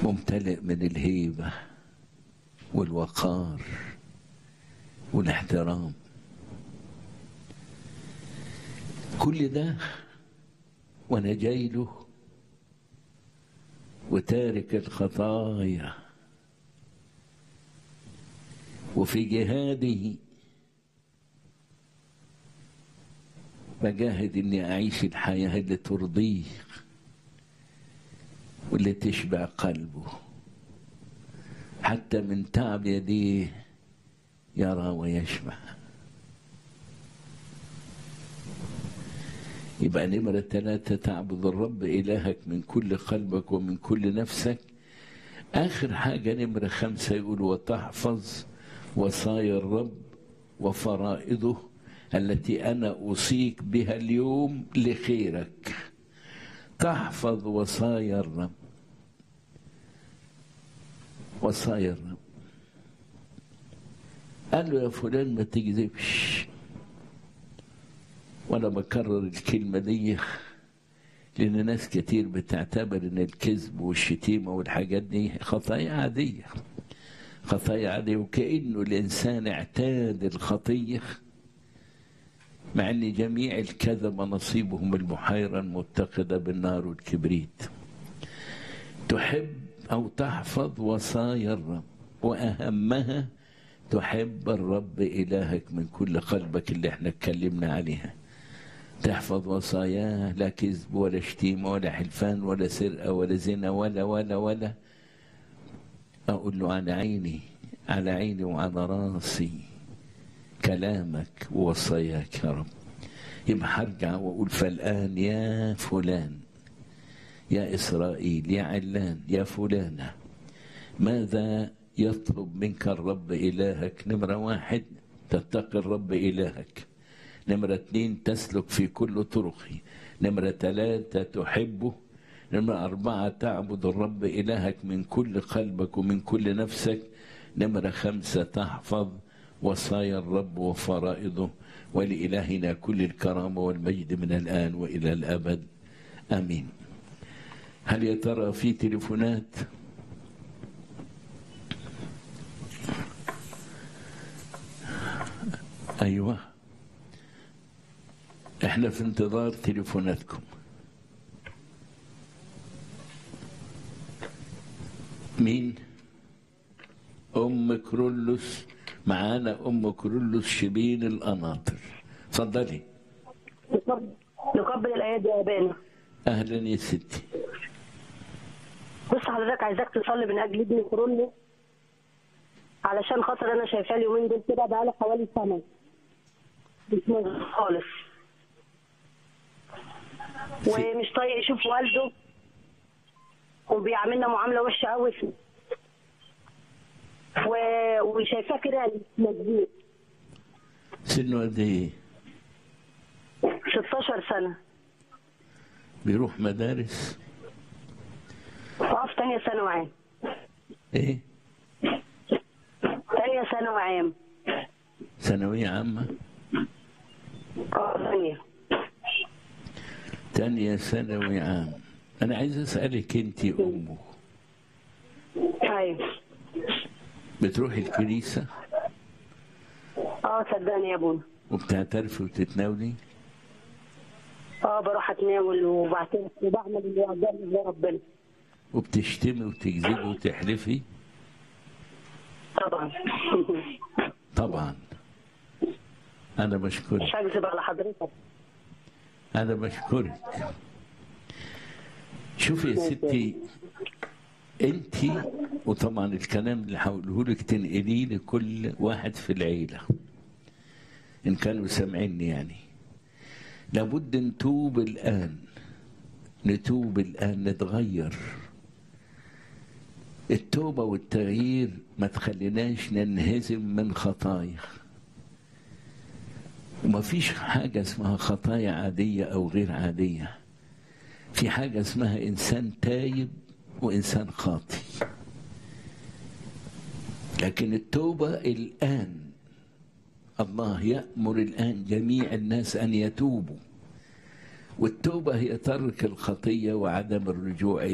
ممتلئ من الهيبة والوقار والاحترام كل ده وانا جاي له وتارك الخطايا وفي جهاده بجاهد اني اعيش الحياه اللي ترضيه واللي تشبع قلبه حتى من تعب يديه يرى ويشبع يبقى نمرة ثلاثة تعبد الرب إلهك من كل قلبك ومن كل نفسك آخر حاجة نمرة خمسة يقول وتحفظ وصايا الرب وفرائضه التي أنا أوصيك بها اليوم لخيرك تحفظ وصايا الرب وصايا الرب قال له يا فلان ما تكذبش وانا بكرر الكلمه دي لان ناس كتير بتعتبر ان الكذب والشتيمه والحاجات دي خطايا عاديه خطايا عاديه وكانه الانسان اعتاد الخطيه مع ان جميع الكذبه نصيبهم البحيره المتقده بالنار والكبريت تحب او تحفظ وصايا الرب واهمها تحب الرب إلهك من كل قلبك اللي احنا اتكلمنا عليها تحفظ وصاياه لا كذب ولا شتيمة ولا حلفان ولا سرقة ولا زنا ولا ولا ولا أقول له على عيني على عيني وعلى راسي كلامك ووصاياك يا رب يبقى هرجع وأقول فالآن يا فلان يا إسرائيل يا علان يا فلانة ماذا يطلب منك الرب إلهك نمرة واحد تتقي الرب إلهك نمرة اثنين تسلك في كل طرقه نمرة ثلاثة تحبه نمرة أربعة تعبد الرب إلهك من كل قلبك ومن كل نفسك نمرة خمسة تحفظ وصايا الرب وفرائضه ولإلهنا كل الكرامة والمجد من الآن وإلى الأبد آمين هل يا ترى في تليفونات؟ ايوه احنا في انتظار تليفوناتكم مين ام كرولوس معانا ام كرولوس شبين القناطر اتفضلي نقبل الايات يا ابانا اهلا يا ستي بص حضرتك عايزاك تصلي من اجل ابني كرولو علشان خاطر انا شايفاه اليومين دول كده بقاله حوالي سنه مش مظبوط خالص ومش طايق يشوف والده وبيعاملنا معامله وحشه قوي و... وشايفاه كده مظبوط سنه قد ايه 16 سنه بيروح مدارس اه في تانية ثانوي عام ايه تانية ثانوي عام ثانوية عامة اه تانية تانية ثانوي عام أنا عايز أسألك أنت أمه ايوه بتروحي الكنيسة اه صدقني يا ابونا وبتعترفي وتتناولي اه بروح اتناول وبعترف وبعمل اللي يقدرني يا ربنا وبتشتمي وتكذبي وتحلفي طبعا طبعا أنا بشكرك مش هكذب على حضرتك أنا بشكرك شوفي يا ستي أنت وطبعا الكلام اللي هقوله لك تنقليه لكل واحد في العيلة إن كانوا سامعيني يعني لابد نتوب الآن نتوب الآن نتغير التوبة والتغيير ما تخليناش ننهزم من خطايا وما فيش حاجة اسمها خطايا عادية أو غير عادية في حاجة اسمها إنسان تايب وإنسان خاطي لكن التوبة الآن الله يأمر الآن جميع الناس أن يتوبوا والتوبة هي ترك الخطية وعدم الرجوع